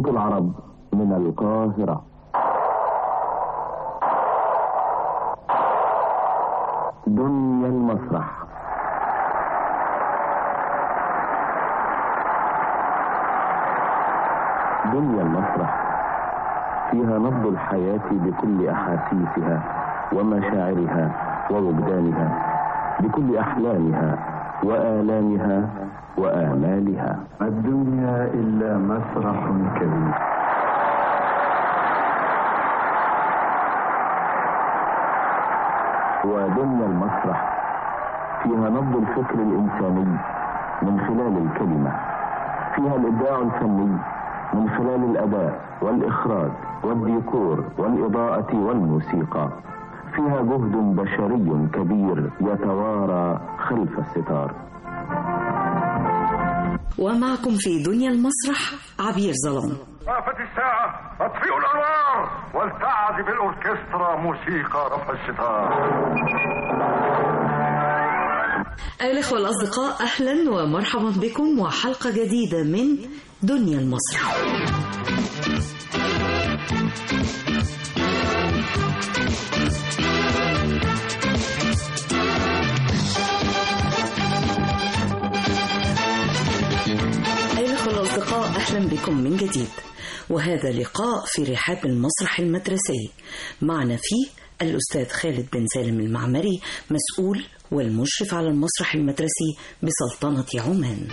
صوت العرب من القاهرة دنيا المسرح دنيا المسرح فيها نبض الحياة بكل أحاسيسها ومشاعرها ووجدانها بكل أحلامها وآلامها وآمالها الدنيا إلا مسرح كبير ودنيا المسرح فيها نبض الفكر الإنساني من خلال الكلمة فيها الإبداع الفني من خلال الأداء والإخراج والديكور والإضاءة والموسيقى فيها جهد بشري كبير يتوارى خلف الستار ومعكم في دنيا المسرح عبير ظلام وقفت الساعة اطفئوا الأنوار ولتعزف الأوركسترا موسيقى رفع الستار أيها الأخوة الأصدقاء أهلا ومرحبا بكم وحلقة جديدة من دنيا المسرح أيها الأخوة الأصدقاء أهلا بكم من جديد وهذا لقاء في رحاب المسرح المدرسي معنا فيه الأستاذ خالد بن سالم المعمري مسؤول والمشرف على المسرح المدرسي بسلطنة عمان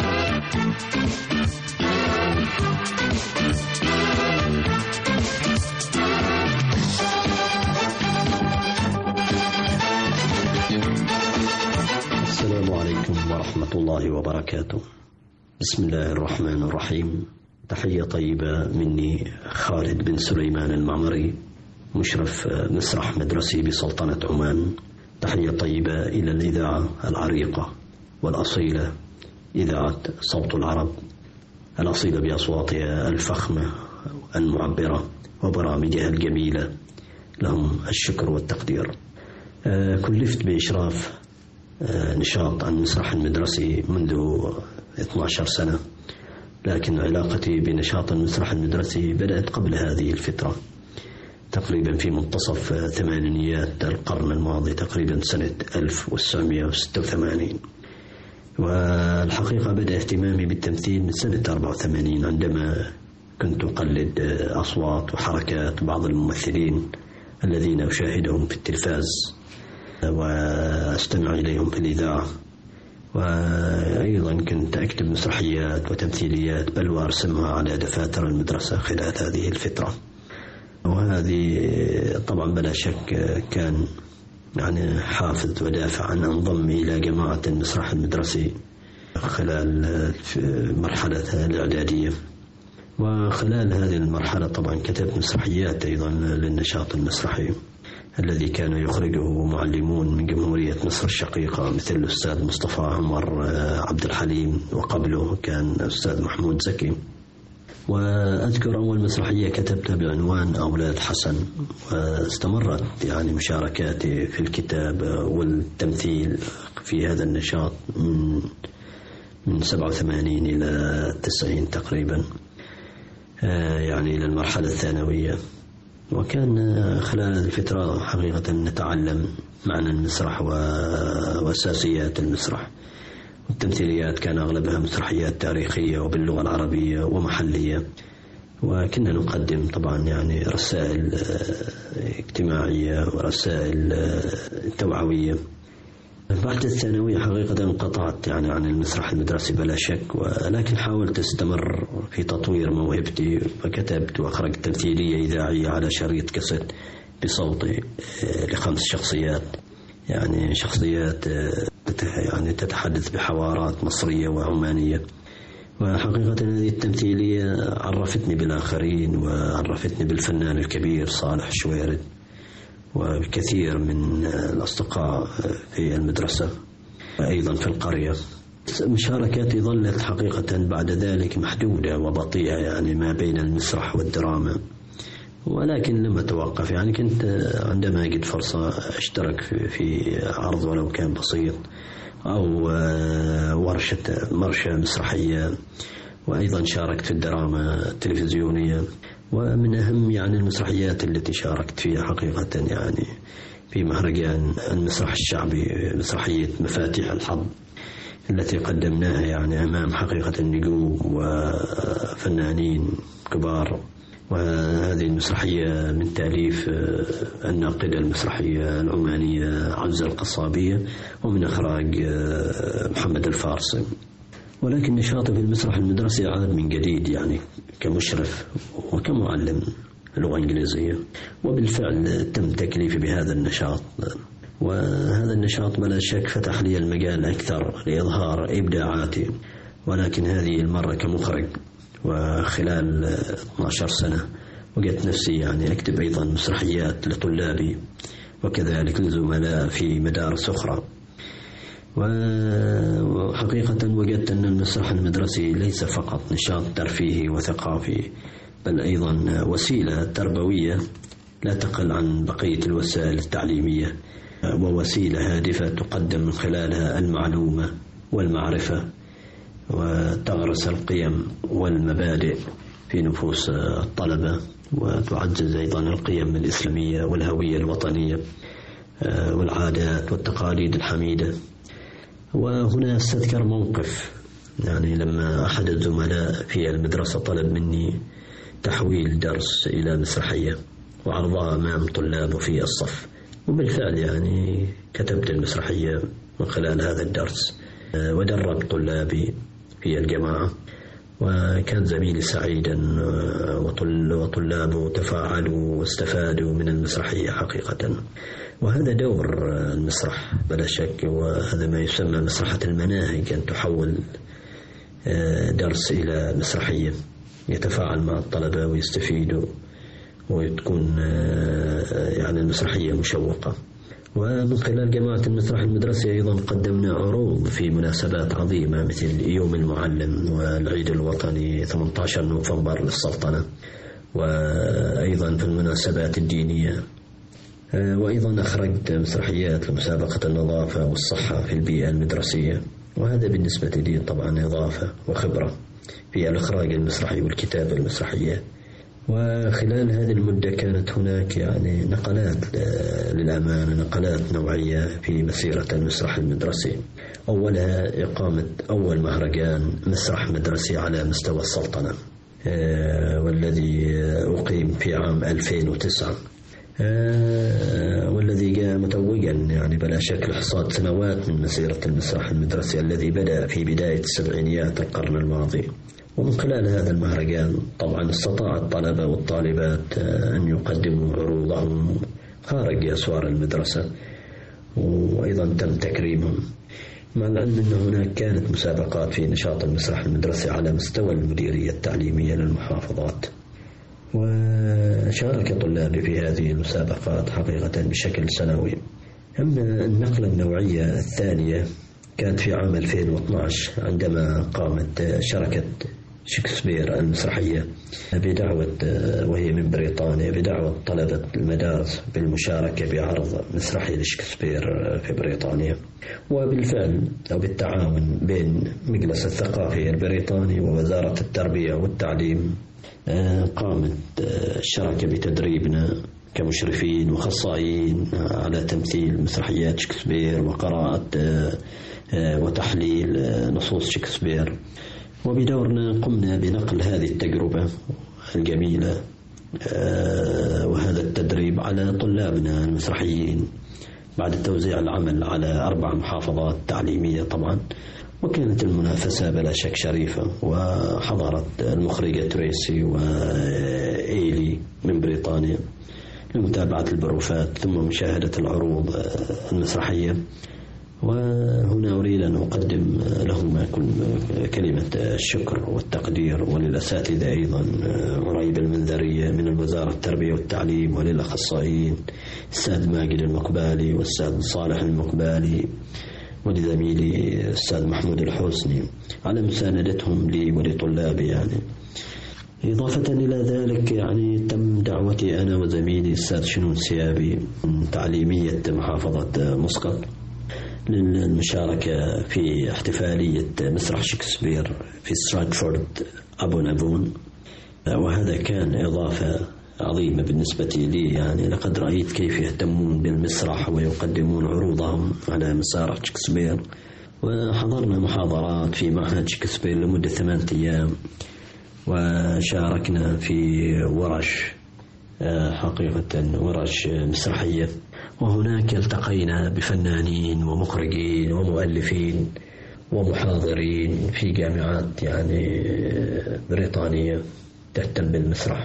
السلام عليكم ورحمة الله وبركاته بسم الله الرحمن الرحيم تحية طيبة مني خالد بن سليمان المعمري مشرف مسرح مدرسي بسلطنة عمان تحية طيبة إلى الإذاعة العريقة والأصيلة إذاعة صوت العرب الأصيلة بأصواتها الفخمة المعبرة وبرامجها الجميلة لهم الشكر والتقدير آه، كلفت بإشراف آه، نشاط المسرح المدرسي منذ 12 سنة لكن علاقتي بنشاط المسرح المدرسي بدأت قبل هذه الفترة تقريبا في منتصف ثمانينيات القرن الماضي تقريبا سنة 1986 والحقيقة بدأ اهتمامي بالتمثيل من سنة 84 عندما كنت أقلد أصوات وحركات بعض الممثلين الذين أشاهدهم في التلفاز واستمع إليهم في الإذاعة وأيضا كنت أكتب مسرحيات وتمثيليات بل وأرسمها على دفاتر المدرسة خلال هذه الفترة وهذه طبعا بلا شك كان يعني حافز ودافع عن أنضم إلى جماعة المسرح المدرسي خلال مرحلة الإعدادية وخلال هذه المرحلة طبعا كتبت مسرحيات أيضا للنشاط المسرحي الذي كان يخرجه معلمون من جمهورية مصر الشقيقة مثل الأستاذ مصطفى عمر عبد الحليم وقبله كان الأستاذ محمود زكي وأذكر أول مسرحية كتبتها بعنوان أولاد حسن واستمرت يعني مشاركاتي في الكتابة والتمثيل في هذا النشاط من من 87 إلى 90 تقريبا يعني إلى المرحلة الثانوية وكان خلال هذه الفترة حقيقة نتعلم معنى المسرح وأساسيات المسرح والتمثيليات كان أغلبها مسرحيات تاريخية وباللغة العربية ومحلية وكنا نقدم طبعا يعني رسائل اجتماعية ورسائل توعوية بعد الثانوية حقيقة انقطعت يعني عن المسرح المدرسي بلا شك ولكن حاولت استمر في تطوير موهبتي فكتبت وأخرجت تمثيلية إذاعية على شريط كاسيت بصوتي لخمس شخصيات يعني شخصيات يعني تتحدث بحوارات مصرية وعمانية وحقيقة هذه التمثيلية عرفتني بالآخرين وعرفتني بالفنان الكبير صالح شويرد وكثير من الأصدقاء في المدرسة وأيضا في القرية مشاركاتي ظلت حقيقة بعد ذلك محدودة وبطيئة يعني ما بين المسرح والدراما ولكن لم أتوقف يعني كنت عندما أجد فرصة أشترك في عرض ولو كان بسيط أو ورشة مرشة مسرحية وأيضا شاركت في الدراما التلفزيونية ومن أهم يعني المسرحيات التي شاركت فيها حقيقة يعني في مهرجان المسرح الشعبي مسرحية مفاتيح الحظ التي قدمناها يعني أمام حقيقة النجوم وفنانين كبار وهذه المسرحية من تأليف الناقدة المسرحية العمانية عزة القصابية ومن إخراج محمد الفارسي ولكن نشاطي في المسرح المدرسي عاد من جديد يعني كمشرف وكمعلم لغة إنجليزية وبالفعل تم تكليفي بهذا النشاط وهذا النشاط بلا شك فتح لي المجال أكثر لإظهار إبداعاتي ولكن هذه المرة كمخرج وخلال 12 سنة وجدت نفسي يعني أكتب أيضا مسرحيات لطلابي وكذلك لزملاء في مدارس أخرى وحقيقة وجدت أن المسرح المدرسي ليس فقط نشاط ترفيهي وثقافي بل أيضا وسيلة تربوية لا تقل عن بقية الوسائل التعليمية ووسيلة هادفة تقدم من خلالها المعلومة والمعرفة وتغرس القيم والمبادئ في نفوس الطلبة وتعزز أيضا القيم الإسلامية والهوية الوطنية والعادات والتقاليد الحميدة وهنا استذكر موقف يعني لما أحد الزملاء في المدرسة طلب مني تحويل درس إلى مسرحية وعرضها أمام طلابه في الصف وبالفعل يعني كتبت المسرحية من خلال هذا الدرس ودربت طلابي في الجماعة وكان زميلي سعيدا وطلابه تفاعلوا واستفادوا من المسرحية حقيقة وهذا دور المسرح بلا شك وهذا ما يسمى مسرحة المناهج أن تحول درس إلى مسرحية يتفاعل مع الطلبة ويستفيدوا وتكون يعني المسرحية مشوقة ومن خلال جماعة المسرح المدرسي أيضا قدمنا عروض في مناسبات عظيمة مثل يوم المعلم والعيد الوطني 18 نوفمبر للسلطنة وأيضا في المناسبات الدينية وأيضا أخرجت مسرحيات لمسابقة النظافة والصحة في البيئة المدرسية وهذا بالنسبة لي طبعا إضافة وخبرة في الإخراج المسرحي والكتابة المسرحية وخلال هذه المدة كانت هناك يعني نقلات للأمانة نقلات نوعية في مسيرة المسرح المدرسي أولها إقامة أول مهرجان مسرح مدرسي على مستوى السلطنة والذي أقيم في عام 2009 والذي جاء متوجا يعني بلا شك لحصاد سنوات من مسيرة المسرح المدرسي الذي بدأ في بداية السبعينيات القرن الماضي ومن خلال هذا المهرجان طبعا استطاع الطلبة والطالبات أن يقدموا عروضهم خارج أسوار المدرسة وأيضا تم تكريمهم مع العلم أن هناك كانت مسابقات في نشاط المسرح المدرسي على مستوى المديرية التعليمية للمحافظات وشارك طلابي في هذه المسابقات حقيقة بشكل سنوي أما النقلة النوعية الثانية كانت في عام 2012 عندما قامت شركة شكسبير المسرحية بدعوة وهي من بريطانيا بدعوة طلبة المدارس بالمشاركة بعرض مسرحي لشكسبير في بريطانيا وبالفعل أو بالتعاون بين مجلس الثقافي البريطاني ووزارة التربية والتعليم قامت الشركة بتدريبنا كمشرفين وخصائيين على تمثيل مسرحيات شكسبير وقراءة وتحليل نصوص شكسبير وبدورنا قمنا بنقل هذه التجربة الجميلة وهذا التدريب على طلابنا المسرحيين بعد توزيع العمل على أربع محافظات تعليمية طبعا وكانت المنافسة بلا شك شريفة وحضرت المخرجة تريسي وإيلي من بريطانيا لمتابعة البروفات ثم مشاهدة العروض المسرحية وهنا أريد أن أقدم لهم كلمة الشكر والتقدير وللأساتذة أيضا عريب المنذرية من الوزارة التربية والتعليم وللأخصائيين السيد ماجد المقبالي والسيد صالح المقبالي ولزميلي الأستاذ محمود الحسني على مساندتهم لي ولطلابي يعني إضافة إلى ذلك يعني تم دعوتي أنا وزميلي الأستاذ شنون سيابي من تعليمية محافظة مسقط للمشاركة في احتفالية مسرح شكسبير في ستراتفورد أبو نابون وهذا كان إضافة عظيمة بالنسبة لي يعني لقد رأيت كيف يهتمون بالمسرح ويقدمون عروضهم على مسارح شكسبير وحضرنا محاضرات في معهد شكسبير لمدة ثمانية أيام وشاركنا في ورش حقيقة ورش مسرحية وهناك التقينا بفنانين ومخرجين ومؤلفين ومحاضرين في جامعات يعني بريطانية تهتم بالمسرح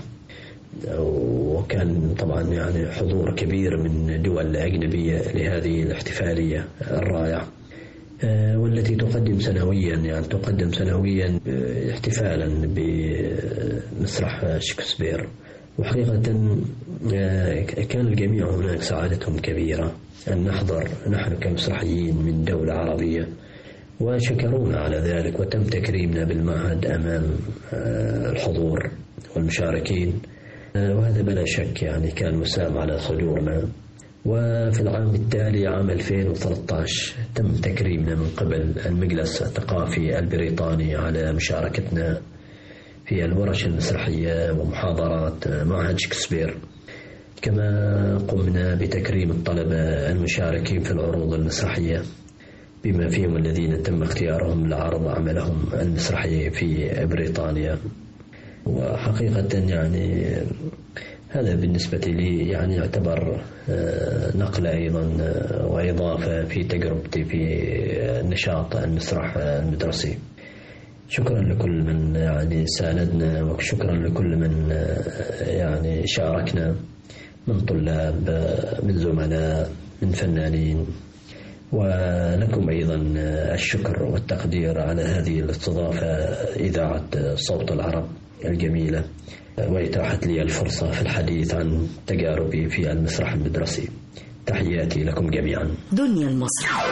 وكان طبعا يعني حضور كبير من دول أجنبية لهذه الاحتفالية الرائعة والتي تقدم سنويا يعني تقدم سنويا احتفالا بمسرح شكسبير وحقيقة كان الجميع هناك سعادتهم كبيرة أن نحضر نحن كمسرحيين من دولة عربية وشكرونا على ذلك وتم تكريمنا بالمعهد أمام الحضور والمشاركين وهذا بلا شك يعني كان مسام على صدورنا وفي العام التالي عام 2013 تم تكريمنا من قبل المجلس الثقافي البريطاني على مشاركتنا في الورش المسرحية ومحاضرات معهد شكسبير كما قمنا بتكريم الطلبة المشاركين في العروض المسرحية بما فيهم الذين تم اختيارهم لعرض عملهم المسرحي في بريطانيا وحقيقة يعني هذا بالنسبة لي يعني يعتبر نقلة أيضا وإضافة في تجربتي في نشاط المسرح المدرسي شكرا لكل من يعني ساندنا وشكرا لكل من يعني شاركنا من طلاب من زملاء من فنانين ولكم أيضا الشكر والتقدير على هذه الاستضافة إذاعة صوت العرب الجميلة وإتاحة لي الفرصة في الحديث عن تجاربي في المسرح المدرسي تحياتي لكم جميعا دنيا المسرح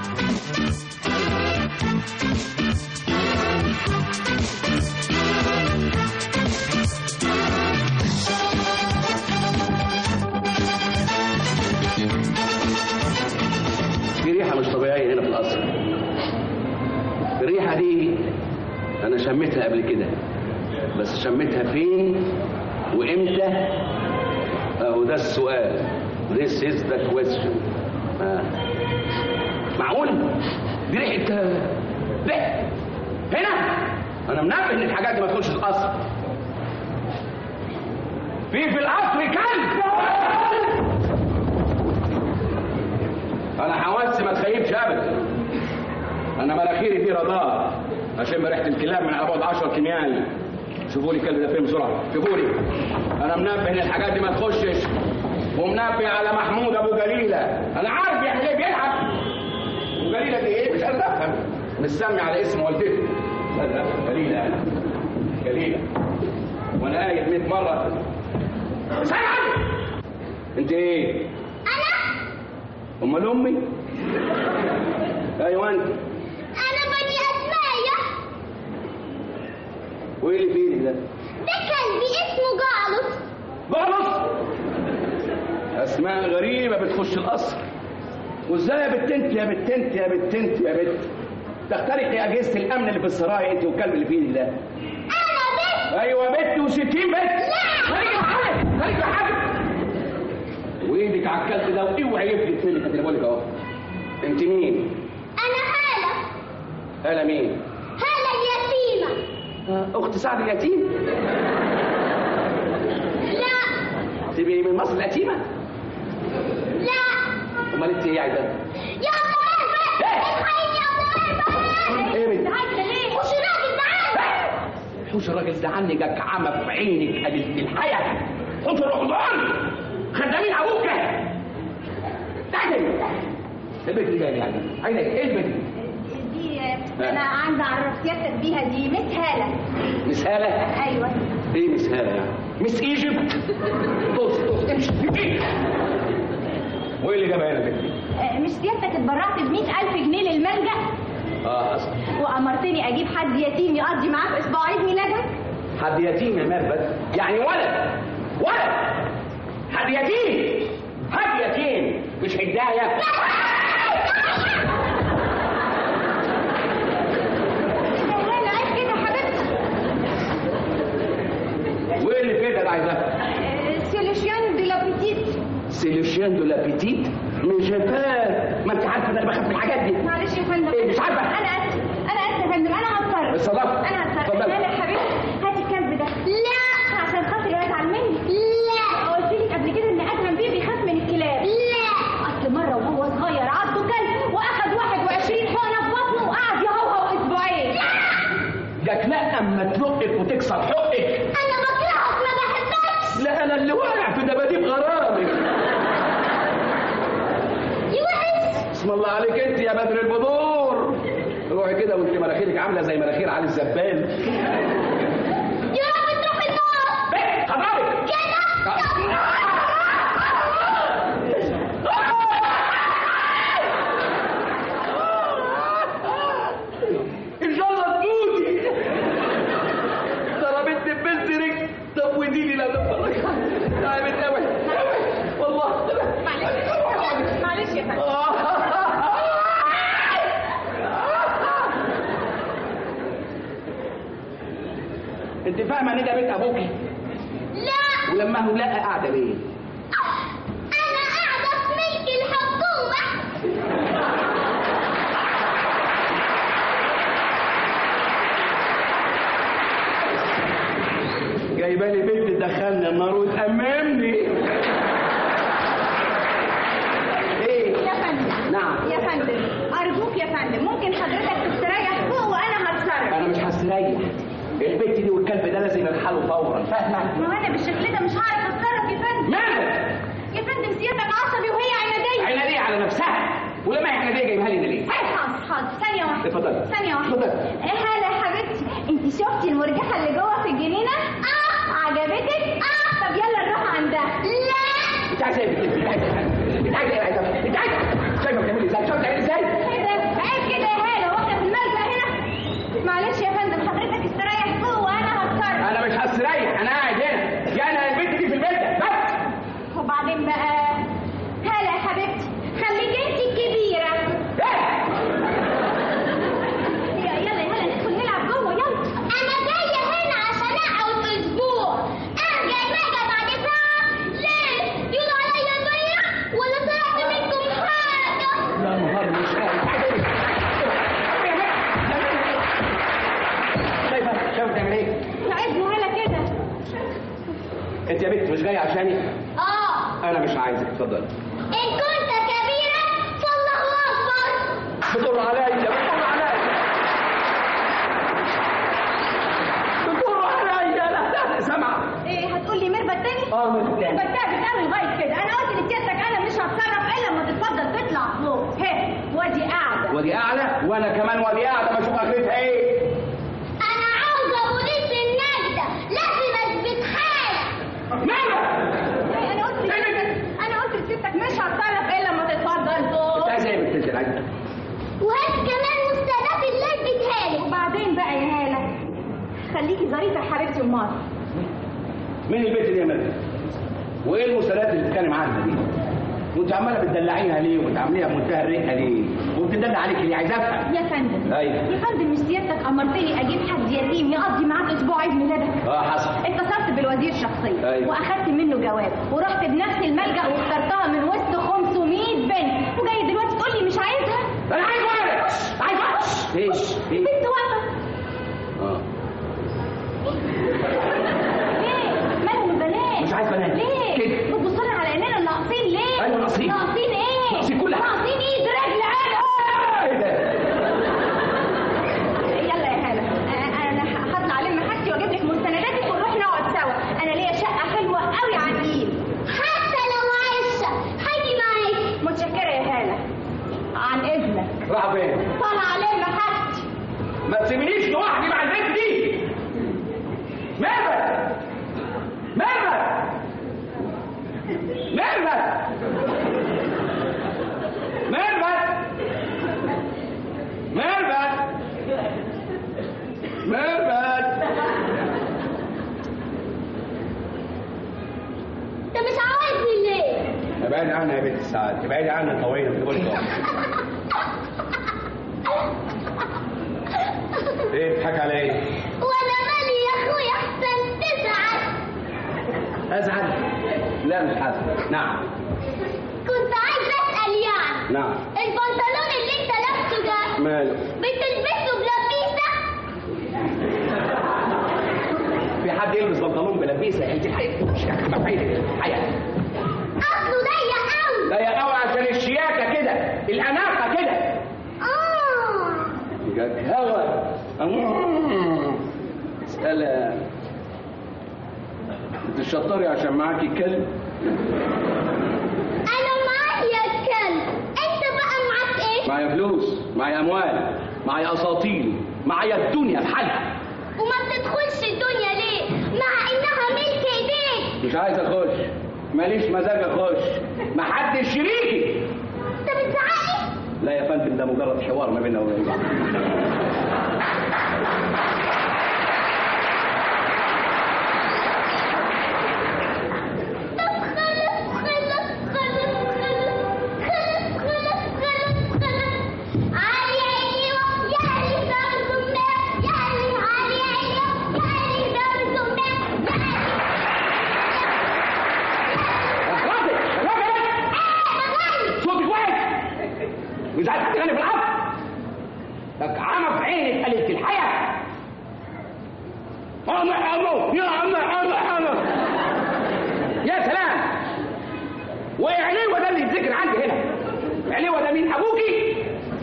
في ريحة مش طبيعية هنا في القصر الريحة دي أنا شميتها قبل كده بس شميتها فين وإمتى أهو ده السؤال This is the question آه. معقول دي ريحة بيت هنا أنا منبه إن الحاجات دي ما تخش القصر في في القصر كلب انا حواسي ما تخيبش ابدا انا مناخيري فيه رادار اشم ريحه الكلاب من على بعد 10 كيميائي شوفوا لي الكلب ده فين بسرعه شوفوا لي انا منبه ان الحاجات دي ما تخشش ومنبه على محمود ابو جليله انا عارف يعمل ايه بيلعب ابو جليله دي ايه مش قادر افهم مسمي على اسم والدته مش قادر افهم جليله انا جليله وانا قايل 100 مره سلام انت ايه أنا امال امي ايوه انت أنا بني أسماية وايه اللي في ايدك ده ده كلبي اسمه جالوس بغلط اسماء غريبه بتخش القصر وازاي يا بت انت يا بت انت يا بت انت يا بت تخترقي اجهزه الامن اللي في السرايا انت والكلب اللي في ايدك ده أنا بنت ايوه بت وستين بت لا. خليك يا حاج خليك يا حاج وايدك على الكلب ده واوعي يفلت منك انا بقول لك اهو انت مين؟ أنا هالة انا مين؟ هالة اليتيمة اخت سعد اليتيم لا تبقي من مصر اليتيمه لا امال انت ايه عايزه؟ يا أبو إيه؟ الحقيني يا أبو إيه بنت؟ عايزة ليه؟ وش راجل تعالى حوش الراجل ده عنك عمى في عينك قليلة الحياة حوش الأخضر خدامين أبوك تعالي البنت دي جاية يعني عينك إيه البنت دي؟ دي أنا عايزة أعرف سيادتك بيها دي مس هالة مس هالة أيوه إيه مس هالة يعني؟ مس إيجيبت طز طز امشي إيه؟ وإيه اللي جابها هنا البنت دي؟ آه، مش سيادتك اتبرعت ب ألف جنيه للملجأ آه أصلا وأمرتني أجيب حد يتيم يقضي معاك أسبوع عيد ميلادك حد يتيم يا مربد يعني ولد ولد حد يتيم حد يتيم مش حداية اللي في ايدك عايزاه سوليوشن دي لابيتيت سيلوشيان دو لابيتيت مش فاهم ما انت عارفه ان انا بخاف من الحاجات دي معلش يا فندم إيه، مش عارفة؟ انا اسف انا اسف يا فندم انا هتصرف اتصرف. انا هتصرف اتفضل. لا يا حبيبتي هاتي الكلب ده لا عشان خاطر يزعل مني لا قلت لك قبل كده ان ادهم بيه بيخاف من الكلاب لا اصل مره وهو صغير عضه كلب واخد 21 حقنه في بطنه وقعد يهوهو اسبوعين جاك لا اما تلقك وتكسر حقك انا بكرهك ما بحبكش لا انا اللي واقع في دباديب غرامك يوحش اسم الله عليك انت يا بدر البدور روحي كده وانت مناخيرك عامله زي مناخير علي الزبال يا رب تروح النار ايه حضرتك ان شاء الله تموتي ضربتني ببنزرك طب وديني لا تفرج تعبت قوي والله معلش معلش يا فندم انت فاهمه ان ده بيت ابوكي لا ولما هو لا قاعده ليه انا قاعده في ملك الحكومه جايبه لي بنت تدخلني النار وتأممني ايه يا فندم نعم. يا فندم ارجوك يا فندم ممكن حضرتك تستريح فوق وانا هتصرف انا مش هستريح البنت دي والكلب ده لازم يرحلوا فورا فاهمه ما هو انا بالشكل ده مش هعرف اتصرف يا فندم مالك يا فندم سيادتك عصبي وهي عناديه عناديه على نفسها ولما هي عناديه جايبها لي ليه حاضر حاضر ثانيه واحده اتفضلي. ثانيه واحده اتفضلي. إيه هلا يا حبيبتي انت شفتي المرجحه اللي جوه في الجنينه اه عجبتك اه طب يلا نروح عندها لا انت عايزه ايه انت عايزه ايه انت عايزه ايه عايزه انت عايزه شايفه بتعملي ازاي شايفه بتعملي ازاي ايه ده عيب كده يا هاله واحنا في الملجأ هنا معلش يا فندم حضرتك استريح فوق وانا هتصرف انا مش هستريح انا قاعد هنا يعني البنت دي في البيت ده بس وبعدين بقى هلا يا حبيبتي خليك انت الكبيره ايه يلا يلا يا هلا ندخل نلعب جوه يلا انا جايه هنا عشان اقعد اسبوع ارجع الملجأ بعد ساعه ليه يقولوا عليا ضيع ولا طلعت منكم حاجه يا نهار مش قاعد شايفه شايفه بتعمل ايه ساعدني هلا كده انت يا بنت مش جايه عشاني اه انا مش عايزك اتفضل ان كنت كبيرا فالله اكبر بتقول عليا بتقول عليا بتقول عليا لا لا سامع ايه هتقول لي مربى تاني اه مربى تاني. مربى تعبت قوي لغايه كده انا قلت لسيادتك انا مش هتصرف الا لما تتفضل تطلع فوق هي وادي قاعده ودي اعلى وانا كمان ودي قاعده بشوف اخرتها ايه انا عاوزه بوليس النجده لازم اثبت حالك مالك انا قلت لسيادتك انا قلت لسيادتك مش هتصرف الا لما تتفضل فوق انت عايزه ايه يا بنت انت عايزه وهات كمان مستندات اللي اديتها لك وبعدين بقى يا هاله خليكي ظريفه يا حبيبتي امال مين البنت دي يا مريم وايه المسلسلات اللي بتتكلم عنها دي وانت عماله بتدلعيها ليه وتعمليها بمنتهى الرقه ليه وبتدلع عليك ليه عايز افهم يا فندم أيوة. يا فندم مش سيادتك امرتني اجيب حد يتيم يقضي معاك اسبوع عيد ميلادك اه حصل اتصلت بالوزير شخصيا أيوة. واخدت منه جواب ورحت بنفس الملجأ واخترتها من وسط 500 بنت وجاي دلوقتي تقول لي مش عايزها انا عايز ولد عايز ولد ايه ايه بنت واقفه اه ليه مالهم البنات مش عايز بنات. ليه كده. بتبص لنا على اننا ناقصين ليه أيوة ناقصين. ناقصين ايه ناقصين كل حاجة. ناقصين ايد رجل عينه ايه ده يلا يا هلا أ- انا هطلع الم حاجتي واجيب لك مستنداتك ونروح نقعد سوا انا ليا شقه حلوه قوي على النيل حتى لو عايشه هاجي معاك متشكره يا هلا عن اذنك راح فين طالعه الم حاجتي ما تسيبنيش لوحدي مع البنت دي ماذا ماذا ماذا ماذا ماذا ماذا انت مش عاوزني ليه ابعد عنها يا بنت السعادة ابعدي عنها طويلة في كل ايه بتضحك على ايه؟ وانا مالي يا اخويا احسن تزعل ازعل لا مش حاسس نعم كنت عايزه اسال يعني نعم البنطلون اللي انت لابسه ده ماله بتلبسه بلبيسه في حد يلبس بنطلون بلبيسه انت الحقيقه مش الحقيقه الحقيقه اصله ضيق قوي ضيق قوي عشان الشياكه كده الاناقه كده اه جاك هوا سلام بتشطري عشان معاكي كلب انا معايا كلب انت بقى معاك ايه معايا فلوس معايا اموال معايا اساطيل معايا الدنيا بحالها وما بتدخلش الدنيا ليه مع انها ملك ايديك مش عايز اخش ماليش مزاج اخش محدش شريكي انت بتزعقني لا يا فندم ده مجرد حوار ما بيننا وبين بعض طب خلص خلص خلص خلص خلص خلص خلص خلص علي عيني يا اللي دار الزمان يا اللي علي عيني يا اللي دار الزمان يا رافض رافض اللي صوتك واقف مش عايز تغني في الارض لك عمى في عينك قلت الحياه انا انا يا انا انا انا يا سلام وعليوه ده اللي يتذكر عندي هنا عليوه ده مين ابوكي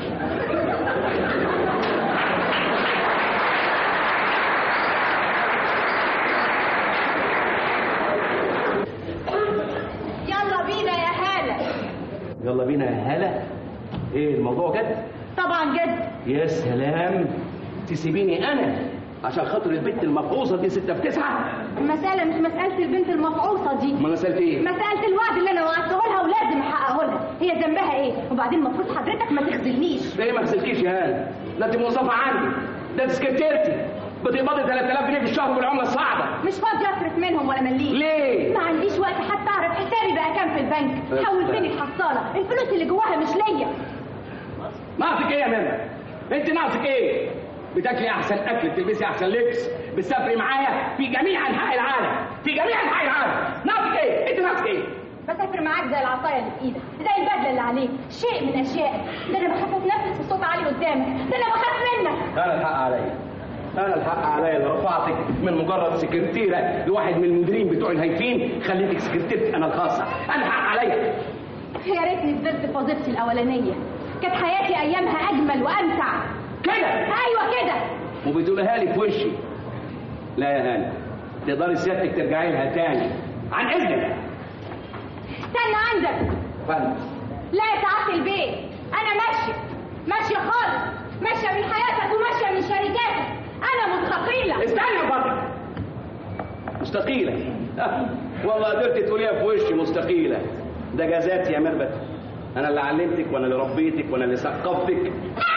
يلا بينا يا هالة يلا بينا يا هلا ايه الموضوع جد طبعا جد يا سلام تسيبيني انا عشان خاطر البنت المفعوصه دي ستة في تسعة المسألة مش مسألة البنت المفعوصة دي ما مسألة ايه؟ مسألة الوعد اللي أنا وعدته لها ولازم أحققه لها هي ذنبها إيه؟ وبعدين المفروض حضرتك ما تخذلنيش ليه ما تسلكيش يا هاني؟ ده انت موظفة عندي ده انت سكرتيرتي بتقبضي 3000 جنيه في الشهر بالعملة الصعبة مش فاضية أصرف منهم ولا مليم ليه؟ ما عنديش وقت حتى أعرف حسابي بقى كام في البنك حولتني الحصالة الفلوس اللي جواها مش ليا ناقصك ايه يا منى؟ انت ناقصك ايه؟ بتاكلي احسن اكل بتلبسي احسن لبس بتسافري معايا في جميع انحاء العالم في جميع انحاء العالم ناقصك ايه؟ انت ناقصك ايه؟ بسافر معاك زي العصاية اللي في إيدك زي البدلة اللي عليك شيء من أشيائك ده أنا بخاف أتنفس بصوت عالي قدامك ده أنا بخاف منك انا الحق عليا انا الحق عليا اللي رفعتك من مجرد سكرتيره لواحد من المديرين بتوع الهايفين خليتك سكرتيرتي انا الخاصه انا الحق عليا يا ريتني فضلت في وظيفتي الأولانية كانت حياتي أيامها أجمل وأمتع كده أيوة كده وبتقولها لي في وشي لا يا هاني تقدري سيادتك ترجعي لها تاني عن اذنك استنى عندك فندم لا تعطي البيت انا ماشيه ماشيه خالص ماشيه من حياتك وماشيه من شركاتك انا مستقيله استنى يا فندم مستقيلة والله قدرت تقوليها في وشي مستقيلة ده جزاتي يا مربت أنا اللي علمتك وأنا اللي ربيتك وأنا اللي ثقفتك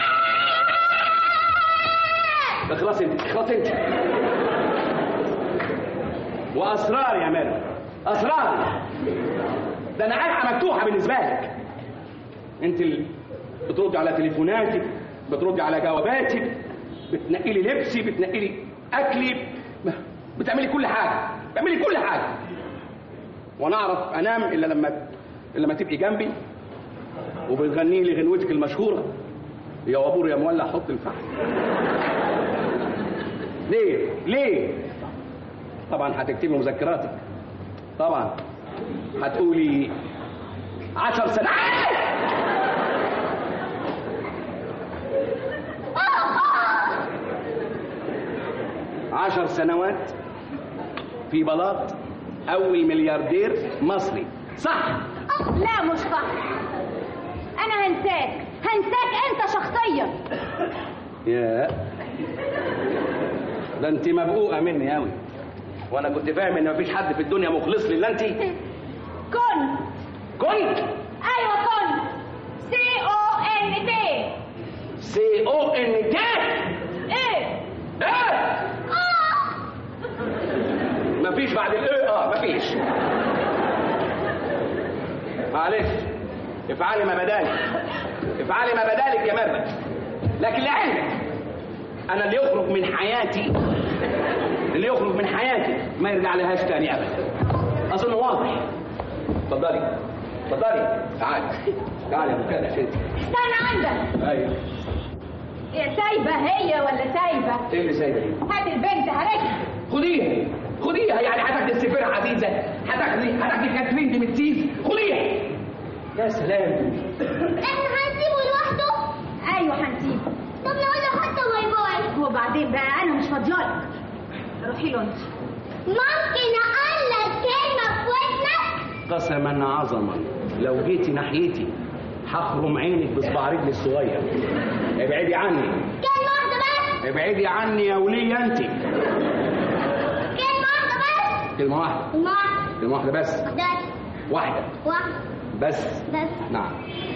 اخلصي انت اخلصي انت وأسرار يا مربت أسرار ده أنا قلعة مفتوحة بالنسبة لك أنت اللي بتردي على تليفوناتي بتردي على جواباتي بتنقي لي لبسي بتنقي لي أكلي بتعملي كل حاجة بتعملي كل حاجة وانا اعرف انام الا لما الا لما تبقي جنبي وبتغني لي غنوتك المشهوره يا وابور يا مولع حط الفحم ليه ليه طبعا هتكتبي مذكراتك طبعا هتقولي عشر سنوات عشر سنوات في بلاط اول ملياردير مصري صح لا مش صح انا هنساك هنساك انت شخصيا يا ده انت مبقوقه مني قوي وانا كنت فاهم ان مفيش حد في الدنيا مخلص لي الا انت كنت كنت ايوه كنت سي او ان تي سي او ان تي ايه ايه اه مفيش بعد الايه اه مفيش معلش افعلي ما بدالك افعلي ما بدالك يا مربد لكن لعلمك انا اللي يخرج من حياتي اللي يخرج من حياتي ما يرجع لهاش تاني ابدا اظن واضح اتفضلي اتفضلي تعالي تعالي يا مكانك انت استنى عندك ايوه يا سايبه هي ولا سايبه ايه اللي سايبه دي؟ هات البنت هرجع خديها خديها يعني هتاخدي السفيرة عزيزة هتاخدي هتاخدي كاترين دي متسيس خديها يا سلام احنا هنسيبه لوحده ايوه هنسيبه طب نقول له حتى باي باي وبعدين بقى انا مش فاضيالك روحي له انت ممكن اقول لك كلمه في ودنك قسما عظما لو جيتي ناحيتي هخرم عينك بصباع رجلي الصغير ابعدي عني كلمه واحده بس ابعدي عني يا ولية انت كلمه واحده بس كلمة واحدة كلمه واحده كلمة واحدة بس ده واحدة واحده بس بس نعم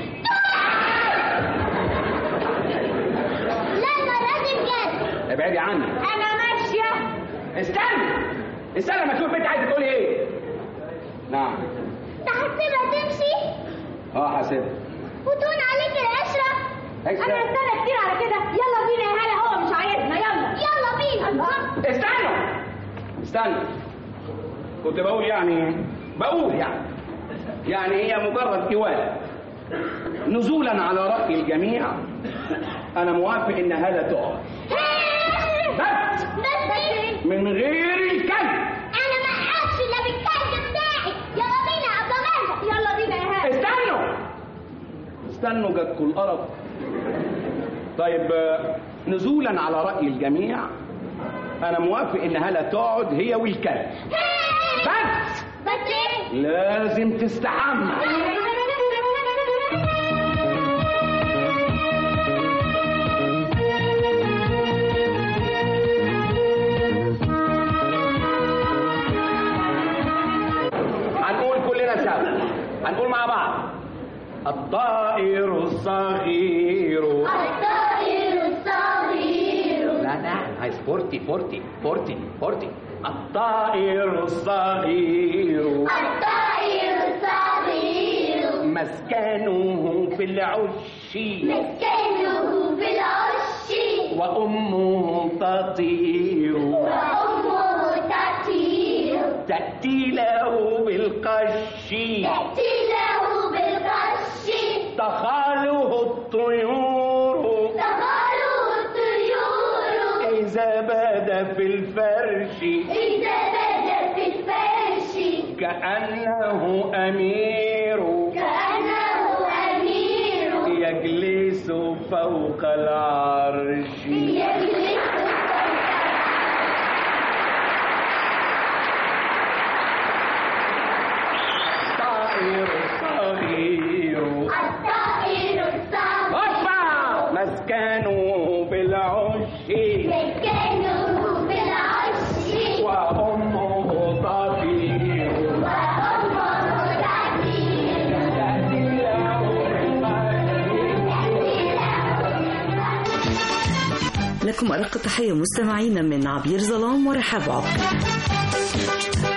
لا المره دي بجد ابعدي عني انا ماشيه استنى استنى ما تشوف بنت عايزة تقولي ايه نعم تحسبها تمشي اه حاسب وتهون عليك العشرة عشرة. أنا استنى كتير على كده يلا بينا يا هلا هو مش عايزنا يلا يلا بينا استنوا استنى كنت بقول يعني بقول يعني يعني هي مجرد إوالة نزولا على رأي الجميع أنا موافق إن هذا تقع بس بس ايه من غير الكلب أنا ما أحبش إلا بالكلب بتاعي يلا بينا يا أبو غازة يلا بينا يا هلا استنوا استنوا جاتكم القرف طيب آه، نزولا على رأي الجميع أنا موافق إن هلا تقعد هي والكلب بس بس ايه لازم تستحمى هنقول كلنا سوا هنقول مع بعض الطائر الصغير الطائر الصغير لا لا عايز فورتي فورتي فورتي فورتي الطائر الصغير الطائر الصغير مسكنه في العش مسكنه في العش وأمه تطير وأمه تطير تأتي له بالقش تأتي له بالقش تخاله الطيور تغالوا الطيور إذا بدا في الفرش إذا بدا في الفرش كأنه أمير كأنه أمير يجلس فوق العرش يجلس طائر صغير الطائر الصغير هوبا مسكنه بالعش مسكنه في العش وأمه تطير وأمه تطير تأتي له بالقش لكم أرق تحية مستمعينا من عبير ظلام ورحاب عبد